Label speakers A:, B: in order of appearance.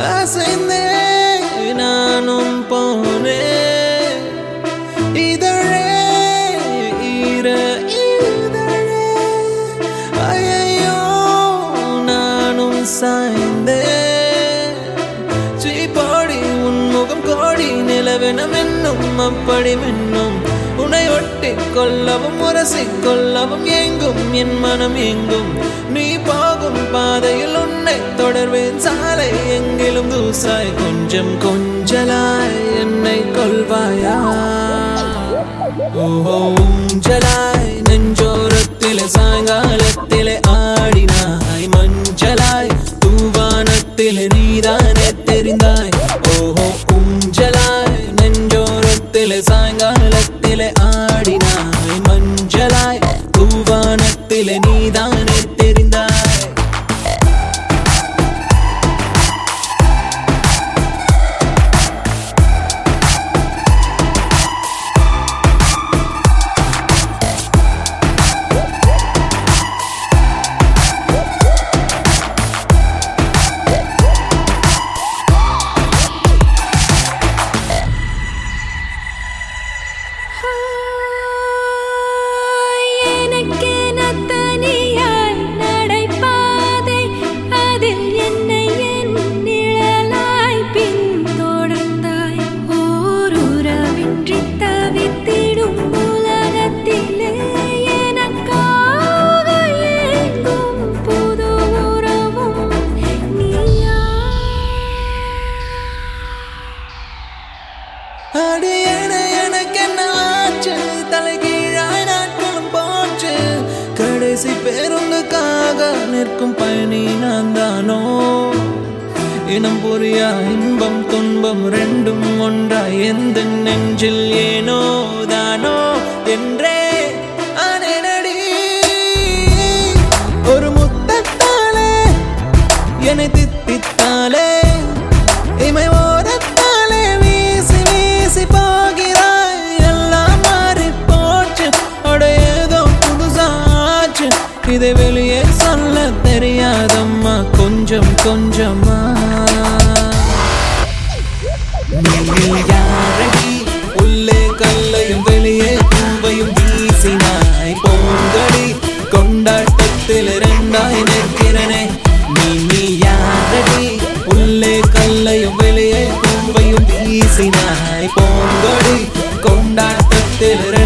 A: அசைந்தே நானும் போனேன் இதழே ஈர இதழே ஐயோ நானும் சாய்ந்தேன் சீப்பாடி உன் முகம் கோடி நிலவெனம் என்னும் அப்படி மின்னும் உன்னை ஒட்டி கொள்ளவும் உரசிக் கொள்ளவும் எங்கும் என் மனம் எங்கும் நீ போகும் பாதையில் உன்னை தொடர்வேன் சாலை எங்கிலும் தூசாய் கொஞ்சம் கொஞ்சலாய் என்னை கொள்வாயா ஓஹோ ஊஞ்சலாய் நெஞ்சோரத்திலே சாயங்காலத்திலே ஆடினாய் மஞ்சளாய் தூவானத்திலே நீதானே தெரிந்தாய் ஓஹோ ஊஞ்சலாய் நெஞ்சோரத்திலே சாயங்காலத்திலே ஆடினாய் மஞ்சளாய் தூவானத்திலே நீதானே தெரிந்தாய்
B: எனக்கென தனியாய் நடைபாதை அதில் என்னை என் நிழலாய் பின்தொடர்ந்தாய் ஓருறவின்றி தவித்திடும் உலகத்திலே எனக்காக ஏங்கும் புது உறவும் நீயா
A: அடி என எனக்கு என்ன ஆச்சு தலைகீழாய் நாட்களும் போச்சு கடைசி பேருந்துக்காக நிற்கும் பயணி நான் தானோ இனம் புரியா இன்பம் துன்பம் ரெண்டும் ஒன்றாய் எந்த நெஞ்சில் ஏனோ தானோ என்றே ஆனேனடி ஒரு முத்தத்தாலே என்னை தித்தித்தாலே இமை ஓரத்தாலே வீசி வீசி போகிறாய் எல்லாம் மாறி போச்சு அட ஏதோ புதுசாச்சு இதை வெளியே சொல்ல தெரியாதம்மா கொஞ்சம் கொஞ்சமா நீ யாரடி உள்ளே கல்லையும் வெளியே பூவையும் வீசினாய் போங்கடி கொண்டாட்டத்தில் இரண்டாய் நிற்கிறனே நீ நீ யாரடி உள்ளே கல்லையும் வெளியே பூவையும் வீசினாய் போங்கடி கொண்டாட்டத்தில்